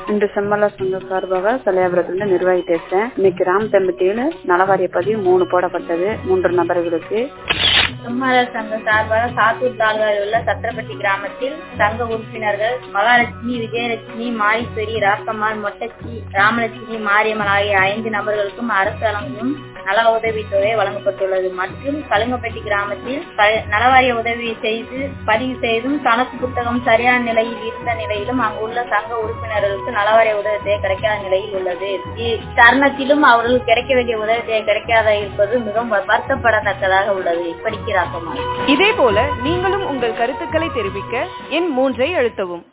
இன்று செம்மல சங்க சார்பாக சலையாபுரத்துல நிர்வாகி பேசுறேன் இன்னைக்கு ராம் தம்பட்டியில நலவாரிய பதிவு மூணு போடப்பட்டது மூன்று நபர்களுக்கு செம்மலர் சங்க சார்பாக சாத்தூர் தாலுகாவில் உள்ள சத்திரப்பட்டி கிராமத்தில் சங்க உறுப்பினர்கள் மகாலட்சுமி விஜயலட்சுமி மாரீஸ்வரி ராக்கம்மாள் மொட்டச்சி ராமலட்சுமி மாரியம்மன் ஆகிய ஐந்து நபர்களுக்கும் அரசு வழங்கும் நல உதவித்தொகை வழங்கப்பட்டுள்ளது மற்றும் கலுங்கப்பட்டி கிராமத்தில் க- நலவாரிய உதவி செய்து பதிவு செய்தும் கணக்கு புத்தகம் சரியான நிலையில் இருந்த நிலையிலும் அங்குள்ள சங்க உறுப்பினர்களுக்கு நலவாரிய உதவித்தொகை கிடைக்காத நிலையில் உள்ளது இத்தருணத்திலும் அவர்களுக்கு கிடைக்க வேண்டிய உதவித்தொகை கிடைக்காத இருப்பது மிகவும் வருத்தப்படத்தக்கதாக உள்ளது இப்படிக்கு ராக்கம்மாள் இதே போல நீங்களும் உங்கள் கருத்துக்களை தெரிவிக்க எண் மூன்றை அழுத்தவும்